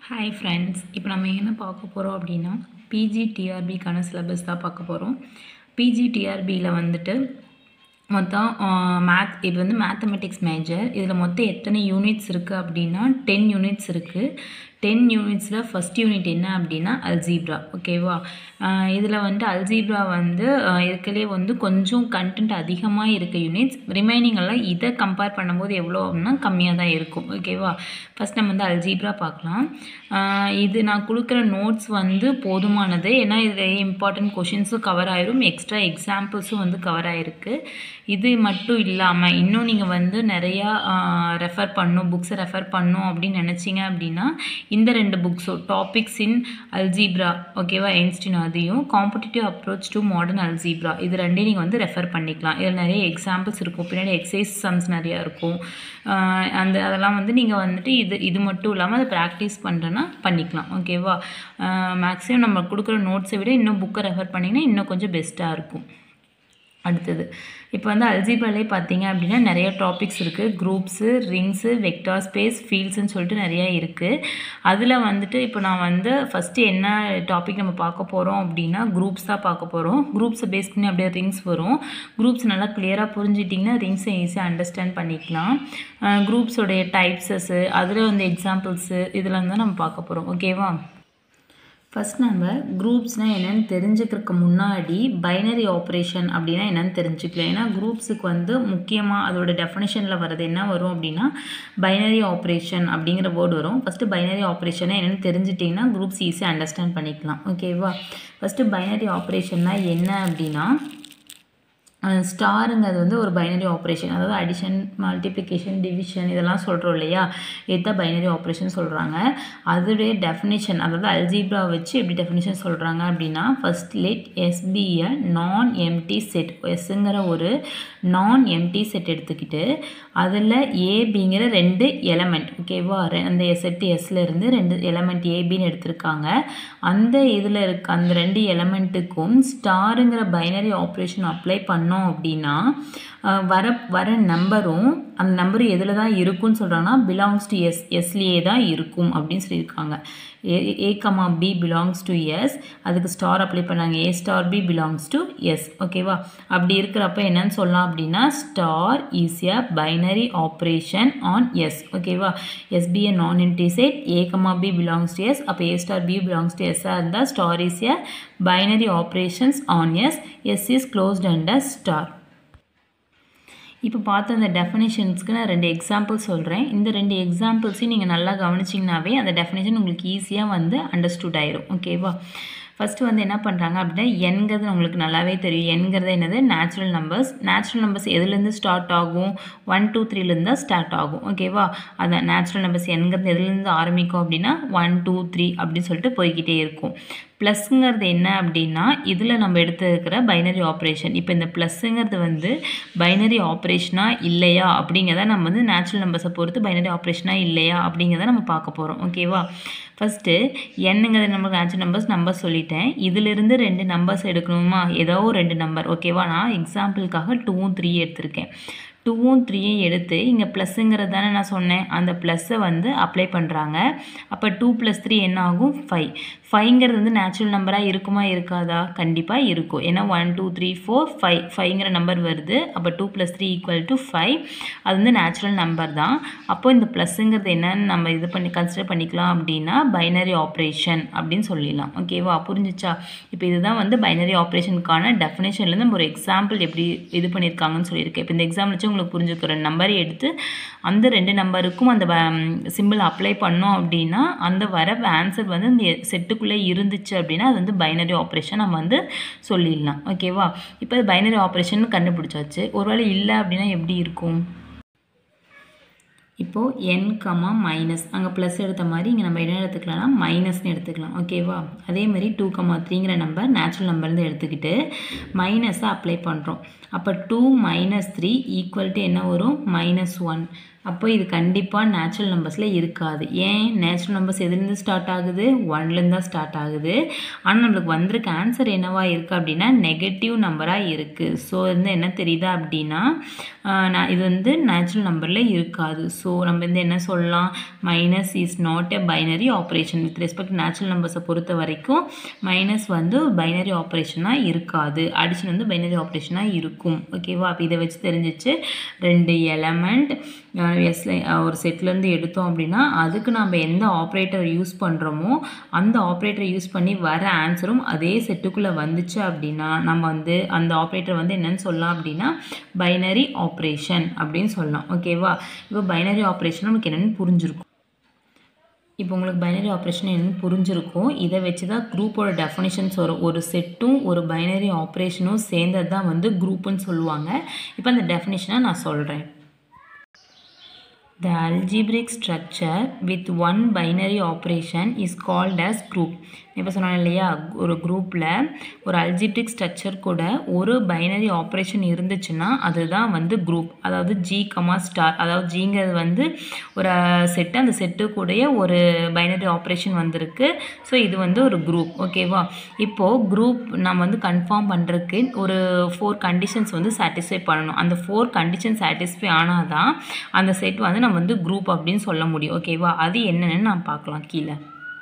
Hi friends இப்போ நம்ம என்ன பார்க்க போகிறோம் அப்படின்னா பிஜி டிஆர்பிக்கான சிலபஸ் தான் பார்க்க போகிறோம் பிஜி டிஆர்பியில் வந்துட்டு மொத்தம் மேத் இது வந்து மேத்தமெட்டிக்ஸ் மேஜர் இதில் மொத்தம் எத்தனை யூனிட்ஸ் இருக்குது அப்படின்னா டென் யூனிட்ஸ் இருக்குது டென் யூனிட்ஸில் ஃபஸ்ட் யூனிட் என்ன அப்படின்னா அல்ஜீப்ரா ஓகேவா இதில் வந்துட்டு அல்ஜீப்ரா வந்து இருக்கலே வந்து கொஞ்சம் கண்டென்ட் அதிகமாக இருக்க யூனிட்ஸ் ரிமைனிங் எல்லாம் இதை கம்பேர் பண்ணும்போது எவ்வளோ அப்படின்னா கம்மியாக தான் இருக்கும் ஓகேவா ஃபஸ்ட் நம்ம வந்து அல்ஜீப்ரா பார்க்கலாம் இது நான் கொடுக்குற நோட்ஸ் வந்து போதுமானது ஏன்னா இதில் இம்பார்ட்டன்ட் கொஷின்ஸும் கவர் ஆயிரும் எக்ஸ்ட்ரா எக்ஸாம்பிள்ஸும் வந்து கவர் ஆகிருக்கு இது மட்டும் இல்லாமல் இன்னும் நீங்கள் வந்து நிறையா ரெஃபர் பண்ணும் புக்ஸை ரெஃபர் பண்ணும் அப்படின்னு நினச்சிங்க அப்படின்னா இந்த ரெண்டு புக்ஸும் டாபிக்ஸ் இன் அல்ஜீப்ரா ஓகேவா ஐன்ஸ்டின் அதையும் competitive approach to modern algebra இது ரெண்டையும் நீங்கள் வந்து ரெஃபர் பண்ணிக்கலாம் இதில் நிறைய எக்ஸாம்பிள்ஸ் இருக்கும் பின்னாடி எக்ஸசைஸ் சம்ஸ் நிறையா இருக்கும் அந்த அதெல்லாம் வந்து நீங்கள் வந்துட்டு இது இது மட்டும் இல்லாமல் அதை ப்ராக்டிஸ் பண்ணுறேன்னா பண்ணிக்கலாம் ஓகேவா மேக்ஸிமம் நம்ம கொடுக்குற நோட்ஸை விட இன்னும் புக்கை ரெஃபர் பண்ணிங்கன்னா இன்னும் கொஞ்சம் பெஸ்ட்டாக இருக்கும் அடுத்தது இப்போ வந்து அல்ஜிப்ராலே பார்த்தீங்க அப்படின்னா நிறைய டாபிக்ஸ் இருக்குது குரூப்ஸு ரிங்ஸு வெக்டார் ஸ்பேஸ் ஃபீல்ட்ஸ்னு சொல்லிட்டு நிறையா இருக்குது அதில் வந்துட்டு இப்போ நான் வந்து ஃபஸ்ட்டு என்ன டாபிக் நம்ம பார்க்க போகிறோம் அப்படின்னா குரூப்ஸ் தான் பார்க்க போகிறோம் குரூப்ஸை பேஸ் பண்ணி அப்படியே ரிங்ஸ் வரும் குரூப்ஸ் நல்லா கிளியராக புரிஞ்சிட்டிங்கன்னா ரிங்ஸை ஈஸியாக அண்டர்ஸ்டாண்ட் பண்ணிக்கலாம் குரூப்ஸோடைய டைப்ஸஸ்ஸு அதில் வந்து எக்ஸாம்பிள்ஸு இதெல்லாம் தான் நம்ம பார்க்க போகிறோம் ஓகேவா ஃபஸ்ட் நம்ம குரூப்ஸ்னால் என்னென்னு தெரிஞ்சுக்கிறதுக்கு முன்னாடி பைனரி ஆப்ரேஷன் அப்படின்னா என்னென்னு தெரிஞ்சுக்கலாம் ஏன்னா குரூப்ஸுக்கு வந்து முக்கியமாக அதோட டெஃபினேஷனில் வர்றது என்ன வரும் அப்படின்னா பைனரி ஆப்ரேஷன் அப்படிங்கிற வேர்டு வரும் ஃபஸ்ட்டு பைனரி ஆப்ரேஷனை என்னென்னு தெரிஞ்சிட்டிங்கன்னா குரூப்ஸ் ஈஸியாக அண்டர்ஸ்டாண்ட் பண்ணிக்கலாம் ஓகேவா ஃபஸ்ட்டு பைனரி ஆப்ரேஷன்னா என்ன அப்படின்னா ஸ்டாருங்கிறது வந்து ஒரு பைனரி ஆப்ரேஷன் அதாவது அடிஷன் மல்டிப்ளிகேஷன் டிவிஷன் இதெல்லாம் சொல்கிறோம் இல்லையா இதுதான் பைனரி ஆப்ரேஷன் சொல்கிறாங்க அதோடைய டெஃபினேஷன் அதாவது அல்ஜீப்ரா வச்சு எப்படி டெஃபினேஷன் சொல்கிறாங்க அப்படின்னா ஃபஸ்ட் லெட் எஸ்பியை நான் எம்டி செட் எஸ்ங்கிற ஒரு நான் எம்டி செட் எடுத்துக்கிட்டு அதில் ஏபிங்கிற ரெண்டு எலமெண்ட் ஓகேவா அந்த செட் எஸ்ல இருந்து ரெண்டு எலமெண்ட் ஏபின்னு எடுத்திருக்காங்க அந்த இதில் இருக்க அந்த ரெண்டு எலமெண்ட்டுக்கும் ஸ்டாருங்கிற பைனரி ஆப்ரேஷன் அப்ளை பண்ண பண்ணோம் அப்படின்னா வர வர நம்பரும் அந்த நம்பர் எதில் தான் இருக்கும்னு சொல்கிறாங்கன்னா பிலாங்ஸ் டு எஸ் எஸ்லேயே தான் இருக்கும் அப்படின்னு சொல்லியிருக்காங்க A A comma B belongs to S அதுக்கு ஸ்டார் அப்ளை பண்ணாங்க A star B belongs to S ஓகேவா அப்படி இருக்கிறப்ப என்னன்னு சொல்லலாம் அப்படின்னா star is a binary operation on S ஓகேவா S be a non empty set A comma B belongs to S அப்போ A star B belongs to எஸ்ஸாக இருந்தால் star is a binary operations on S S is closed under star இப்போ பார்த்த அந்த டெஃபினேஷன்ஸ்க்கு நான் ரெண்டு example சொல்கிறேன் இந்த ரெண்டு எக்ஸாம்பிள்ஸையும் நீங்கள் நல்லா கவனிச்சிங்கனாவே அந்த டெஃபினேஷன் உங்களுக்கு ஈஸியாக வந்து அண்டர்ஸ்டுட் ஆயிரும் ஓகேவா ஃபஸ்ட்டு வந்து என்ன பண்ணுறாங்க அப்படின்னா எண்கிறது உங்களுக்கு நல்லாவே தெரியும் எண்கிறது என்னது நேச்சுரல் நம்பர்ஸ் நேச்சுரல் நம்பர்ஸ் எதுலேருந்து ஸ்டார்ட் ஆகும் ஒன் டூ த்ரீலேருந்து தான் ஸ்டார்ட் ஆகும் ஓகேவா அதான் நேச்சுரல் நம்பர்ஸ் எண்கிறது எதுலேருந்து ஆரம்பிக்கும் அப்படின்னா ஒன் டூ த்ரீ அப்படின்னு சொல்லிட்டு போய்கிட்டே இருக்கும் ப்ளஸ்ங்கிறது என்ன அப்படின்னா இதில் நம்ம எடுத்துருக்கிற பைனரி ஆப்ரேஷன் இப்போ இந்த ப்ளஸ்ஸுங்கிறது வந்து பைனரி ஆப்ரேஷனாக இல்லையா அப்படிங்கிறத நம்ம வந்து நேச்சுரல் நம்பர்ஸை பொறுத்து பைனரி ஆப்ரேஷனாக இல்லையா அப்படிங்கிறத நம்ம பார்க்க போகிறோம் ஓகேவா ஃபஸ்ட்டு என்னங்கிறது நமக்கு நேச்சுரல் நம்பர்ஸ் நம்பர் சொல்லிட்டேன் இதிலிருந்து ரெண்டு நம்பர்ஸ் எடுக்கணுமா ஏதோ ரெண்டு நம்பர் ஓகேவா நான் எக்ஸாம்பிளுக்காக டூவும் த்ரீ எடுத்திருக்கேன் டூவும் த்ரீயும் எடுத்து இங்கே ப்ளஸ்ஸுங்கிறது தானே நான் சொன்னேன் அந்த ப்ளஸ்ஸை வந்து அப்ளை பண்ணுறாங்க அப்போ டூ ப்ளஸ் த்ரீ என்ன ஆகும் ஃபைவ் ஃபைவ்ங்கிறது வந்து நேச்சுரல் நம்பராக இருக்குமா இருக்காதா கண்டிப்பாக இருக்கும் ஏன்னா one two three four five ஃபைவ்ங்கிற நம்பர் வருது அப்போ two plus three equal to five அது வந்து நேச்சுரல் நம்பர் தான் அப்போ இந்த ப்ளஸ்ஸுங்கிறது என்னன்னு நம்ம இது பண்ணி கன்சிடர் பண்ணிக்கலாம் அப்படின்னா பைனரி ஆப்ரேஷன் அப்படின்னு சொல்லிடலாம் ஓகேவா புரிஞ்சிச்சா இப்போ இதுதான் வந்து பைனரி ஆப்ரேஷனுக்கான டெஃபினேஷன்லேருந்து நம்ம ஒரு எக்ஸாம்பிள் எப்படி இது பண்ணியிருக்காங்கன்னு சொல்லியிருக்கேன் இப்போ இந்த எக்ஸாம்பிள் வச்சு உங்களுக்கு புரிஞ்சுக்கிற நம்பரை எடுத்து அந்த ரெண்டு நம்பருக்கும் அந்த சிம்பிள் அப்ளை பண்ணோம் அப்படின்னா அந்த வர ஆன்சர் வந்து இந்த செட்டுக்குள்ளே இருந்துச்சு அப்படின்னா அது வந்து பைனரி ஆப்ரேஷன் நம்ம வந்து சொல்லிடலாம் ஓகேவா இப்போ பைனரி ஆப்ரேஷன் கண்டுபிடிச்சாச்சு ஒருவேளை இல்லை அப்படின்னா எப்படி இருக்கும் இப்போது என் கமா மைனஸ் அங்கே ப்ளஸ் எடுத்த மாதிரி இங்கே நம்ம என்ன எடுத்துக்கலாம்னா மைனஸ்னு எடுத்துக்கலாம் ஓகேவா அதே மாதிரி டூ கமா த்ரீங்கிற நம்பர் நேச்சுரல் நம்பர்லேருந்து எடுத்துக்கிட்டு மைனஸை அப்ளை பண்ணுறோம் அப்போ two minus three equal to என்ன வரும் மைனஸ் ஒன் அப்போ இது கண்டிப்பாக நேச்சுரல் நம்பர்ஸில் இருக்காது ஏன் நேச்சுரல் நம்பர்ஸ் எதுலேருந்து ஸ்டார்ட் ஆகுது ஒன்லேருந்து தான் ஸ்டார்ட் ஆகுது ஆனால் நம்மளுக்கு வந்திருக்க ஆன்சர் என்னவா இருக்குது அப்படின்னா நெகட்டிவ் நம்பராக இருக்குது ஸோ வந்து என்ன தெரியுதா அப்படின்னா நான் இது வந்து நேச்சுரல் நம்பரில் இருக்காது ஸோ நம்ம வந்து என்ன சொல்லலாம் minus is not a binary operation with respect natural நம்பர்ஸை பொறுத்த வரைக்கும் மைனஸ் வந்து பைனரி ஆப்ரேஷனாக இருக்காது அடிஷன் வந்து பைனரி ஆப்ரேஷனாக இருக்கும் ஓகேவா அப்போ இதை வச்சு தெரிஞ்சிச்சு ரெண்டு எலமெண்ட் எஸ் ஒரு செட்லேருந்து எடுத்தோம் அப்படின்னா அதுக்கு நம்ம எந்த ஆப்ரேட்டர் யூஸ் பண்ணுறோமோ அந்த ஆப்ரேட்டரை யூஸ் பண்ணி வர ஆன்சரும் அதே செட்டுக்குள்ளே வந்துச்சு அப்படின்னா நம்ம வந்து அந்த ஆப்ரேட்டர் வந்து என்னன்னு சொல்லலாம் அப்படின்னா பைனரி ஆப்ரேஷன் அப்படின்னு சொல்லலாம் ஓகேவா இப்போ பைனரி ஆப்ரேஷன் நமக்கு என்னென்னு புரிஞ்சிருக்கும் இப்போ உங்களுக்கு பைனரி ஆப்ரேஷன் என்னன்னு புரிஞ்சிருக்கும் இதை வச்சு தான் குரூப்போட டெஃபினிஷன்ஸ் வரும் ஒரு செட்டும் ஒரு பைனரி ஆப்ரேஷனும் சேர்ந்தது தான் வந்து குரூப்புன்னு சொல்லுவாங்க இப்போ அந்த டெஃபினிஷனை நான் சொல்கிறேன் The algebraic structure with one binary operation is called as group. இப்போ சொன்னேன் இல்லையா ஒரு குரூப்பில் ஒரு அல்ஜிப்ரிக் ஸ்ட்ரக்சர் கூட ஒரு பைனரி ஆப்ரேஷன் இருந்துச்சுன்னா அதுதான் வந்து குரூப் அதாவது ஜி கமா ஸ்டார் அதாவது ஜிங்கிறது வந்து ஒரு செட்டு அந்த செட்டு கூடயே ஒரு பைனரி ஆப்ரேஷன் வந்திருக்கு ஸோ இது வந்து ஒரு குரூப் ஓகேவா இப்போது குரூப் நம்ம வந்து கன்ஃபார்ம் பண்ணுறதுக்கு ஒரு ஃபோர் கண்டிஷன்ஸ் வந்து சாட்டிஸ்ஃபை பண்ணணும் அந்த ஃபோர் கண்டிஷன் சாட்டிஸ்ஃபை ஆனால் தான் அந்த செட் வந்து நம்ம வந்து குரூப் அப்படின்னு சொல்ல முடியும் ஓகேவா அது என்னென்னு நான் பார்க்கலாம் கீழே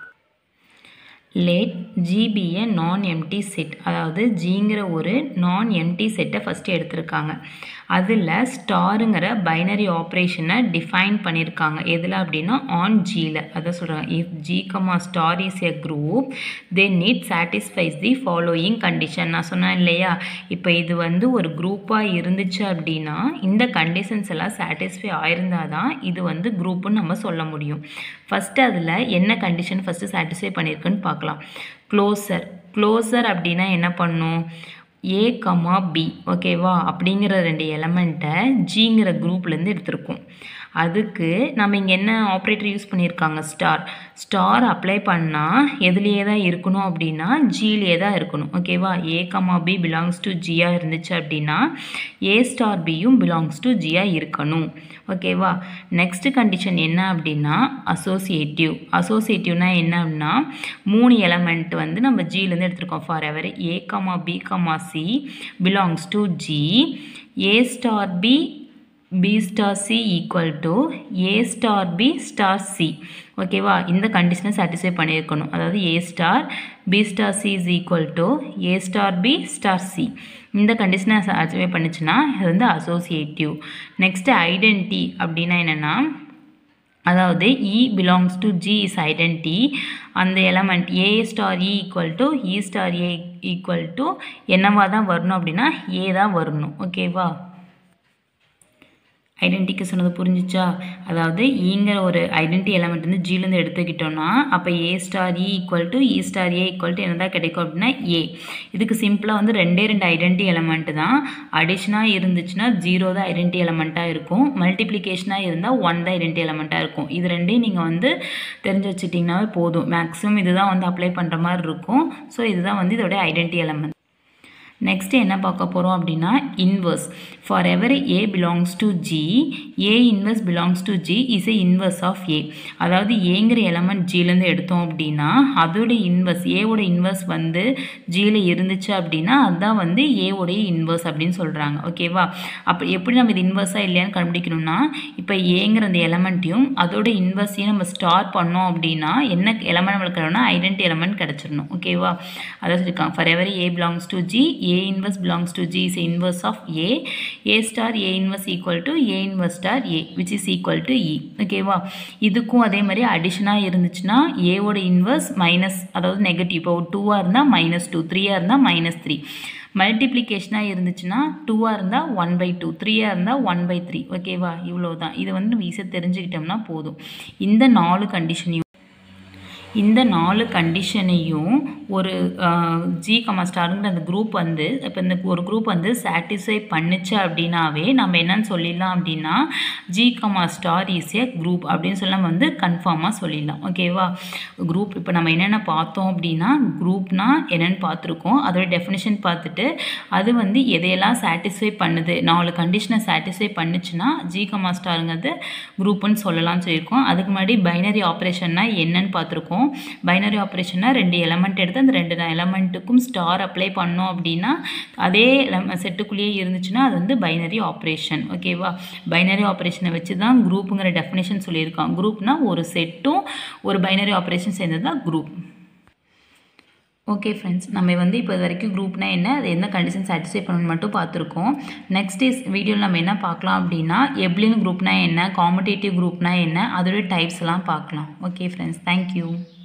let G be a non empty set அதாவது ஜிங்கிற ஒரு நான் எம்டி செட்டை ஃபஸ்ட்டு எடுத்திருக்காங்க அதில் ஸ்டாருங்கிற பைனரி ஆப்ரேஷனை டிஃபைன் பண்ணியிருக்காங்க எதில் அப்படின்னா ஆன் ஜியில் அதான் சொல்கிறாங்க if G comma star is a group they need satisfies the following condition நான் சொன்னேன் இல்லையா இப்போ இது வந்து ஒரு குரூப்பாக இருந்துச்சு அப்படின்னா இந்த கண்டிஷன்ஸ் எல்லாம் சாட்டிஸ்ஃபை ஆயிருந்தால் தான் இது வந்து குரூப்புன்னு நம்ம சொல்ல முடியும் ஃபஸ்ட்டு அதில் என்ன கண்டிஷன் ஃபஸ்ட்டு சாட்டிஸ்ஃபை பண்ணியிருக்குன்னு பார்க்கலாம் க்ளோசர் க்ளோசர் அப்படின்னா என்ன பண்ணும் ஏ கமா பி ஓகேவா அப்படிங்கிற ரெண்டு எலமெண்ட்டை ஜிங்கிற குரூப்லேருந்து எடுத்திருக்கோம் அதுக்கு நம்ம இங்கே என்ன ஆப்ரேட்டர் யூஸ் பண்ணியிருக்காங்க ஸ்டார் ஸ்டார் அப்ளை பண்ணால் எதுலேயே தான் இருக்கணும் அப்படின்னா ஜிலேயே தான் இருக்கணும் ஓகேவா A comma B belongs to ஜியாக இருந்துச்சு அப்படின்னா ஏ ஸ்டார் பியும் பிலாங்ஸ் டு ஜியாக இருக்கணும் ஓகேவா நெக்ஸ்ட் கண்டிஷன் என்ன அப்படின்னா அசோசியேட்டிவ் அசோசியேட்டிவ்னா என்ன அப்படின்னா மூணு எலமெண்ட் வந்து நம்ம ஜிலேருந்து எடுத்திருக்கோம் for every A comma B comma C belongs to G A star B B star C equal to A star B star C ஓகேவா இந்த கண்டிஷனை சாட்டிஸ்ஃபை பண்ணியிருக்கணும் அதாவது A star B star C is equal to A star B star C இந்த கண்டிஷனை satisfy பண்ணுச்சுன்னா இது வந்து அசோசியேட்டிவ் நெக்ஸ்ட்டு ஐடென்டி அப்படின்னா என்னென்னா அதாவது E belongs to G is identity அந்த element A star E equal to E star A equal to என்னவா தான் வரணும் அப்படின்னா ஏ தான் வரணும் ஓகேவா ஐடென்டிக்கு சொன்னது புரிஞ்சிச்சா அதாவது ஈங்கிற ஒரு ஐடென்டி எலமெண்ட் வந்து ஜிலேருந்து எடுத்துக்கிட்டோம்னா அப்போ A star E equal to E star A equal to என்ன தான் கிடைக்கும் அப்படின்னா ஏ இதுக்கு சிம்பிளாக வந்து ரெண்டே ரெண்டு ஐடென்டி எலமெண்ட் தான் அடிஷனாக இருந்துச்சுன்னா ஜீரோ தான் ஐடென்டி எலமெண்ட்டாக இருக்கும் மல்டிப்ளிகேஷனாக இருந்தால் ஒன் தான் ஐடென்டி எலமெண்ட்டாக இருக்கும் இது ரெண்டையும் நீங்கள் வந்து தெரிஞ்சு வச்சுட்டிங்கனாவே போதும் மேக்ஸிமம் இதுதான் வந்து அப்ளை பண்ணுற மாதிரி இருக்கும் ஸோ இதுதான் வந்து இதோட ஐடென்டி எலமெண்ட் நெக்ஸ்ட்டு என்ன பார்க்க போகிறோம் அப்படின்னா inverse for every A belongs to G A inverse belongs to G is A inverse of A அதாவது ஏங்கிற எலமெண்ட் ஜிலேருந்து எடுத்தோம் அப்படின்னா அதோட இன்வர்ஸ் ஏவோட இன்வர்ஸ் வந்து ஜியில் இருந்துச்சு அப்படின்னா அதுதான் வந்து ஏவோடைய இன்வர்ஸ் அப்படின்னு சொல்கிறாங்க ஓகேவா அப்போ எப்படி நம்ம இது இன்வர்ஸாக இல்லையான்னு கண்டுபிடிக்கணும்னா இப்போ ஏங்கிற அந்த எலமெண்ட்டையும் அதோட இன்வர்ஸையும் நம்ம ஸ்டார் பண்ணோம் அப்படின்னா என்ன எலமெண்ட் நம்மளுக்கு கிடைக்கணும்னா ஐடென்டி எலமெண்ட் கிடச்சிடணும் ஓகேவா அதான் சொல்லியிருக்காங்க for every A belongs to G A inverse belongs to G is inverse of A. A star A inverse equal to A inverse star A which is equal to E. ஓகேவா இதுக்கும் அதே மாதிரி அடிஷனாக இருந்துச்சுன்னா ஏவோட inverse minus அதாவது negative இப்போ டூவாக இருந்தால் மைனஸ் டூ த்ரீயாக இருந்தால் மைனஸ் த்ரீ மல்டிப்ளிகேஷனாக இருந்துச்சுன்னா டூவாக இருந்தால் ஒன் பை டூ த்ரீயாக இருந்தால் ஒன் பை த்ரீ ஓகேவா இவ்வளோ தான் இதை வந்து நம்ம ஈஸியாக தெரிஞ்சுக்கிட்டோம்னா போதும் இந்த நாலு கண்டிஷனையும் இந்த நாலு கண்டிஷனையும் ஒரு ஜி கமா ஸ்டாருங்கிற அந்த குரூப் வந்து இப்போ இந்த ஒரு குரூப் வந்து சாட்டிஸ்ஃபை பண்ணுச்சு அப்படின்னாவே நம்ம என்னன்னு சொல்லிடலாம் அப்படின்னா G comma star is a group அப்படின்னு சொல்லி நம்ம வந்து கன்ஃபார்மாக சொல்லிடலாம் ஓகேவா குரூப் இப்போ நம்ம என்னென்ன பார்த்தோம் அப்படின்னா குரூப்னா என்னென்னு பார்த்துருக்கோம் அதோட டெஃபினிஷன் பார்த்துட்டு அது வந்து எதையெல்லாம் சாட்டிஸ்ஃபை பண்ணுது நாலு கண்டிஷனை சாட்டிஸ்ஃபை பண்ணுச்சுன்னா ஜி கமா ஸ்டாருங்கிறது குரூப்புன்னு சொல்லலாம்னு சொல்லியிருக்கோம் அதுக்கு முன்னாடி பைனரி ஆப்ரேஷன்னா என்னன்னு பார்த்துருக்கோம் பைனரி ஆப்ரேஷன்னா ரெண்டு எலமெண்ட் எடுத்து அந்த ரெண்டு எலமெண்ட்டுக்கும் ஸ்டார் அப்ளை பண்ணோம் அப்படின்னா அதே செட்டுக்குள்ளேயே இருந்துச்சுன்னா அது வந்து பைனரி ஆப்ரேஷன் ஓகேவா பைனரி ஆப்ரேஷனை வச்சு தான் குரூப்புங்கிற டெஃபினேஷன் சொல்லியிருக்கான் குரூப்னா ஒரு செட்டும் ஒரு பைனரி ஆப்ரேஷன் சேர்ந்தது தான் குரூப் ஓகே ஃப்ரெண்ட்ஸ் நம்ம வந்து இப்போ இது வரைக்கும் குரூப்னா என்ன அது என்ன கண்டிஷன் சாட்டிஸ்ஃபை பண்ணணும்னு மட்டும் பார்த்துருக்கோம் நெக்ஸ்ட் இஸ் வீடியோவில் நம்ம என்ன பார்க்கலாம் அப்படின்னா எப்ளின் குரூப்னா என்ன காம்படேட்டிவ் குரூப்னா என்ன அதோட டைப்ஸ் எல்லாம் பார்க்கலாம் ஓகே ஃப்ரெண்ட்ஸ் தேங்க்யூ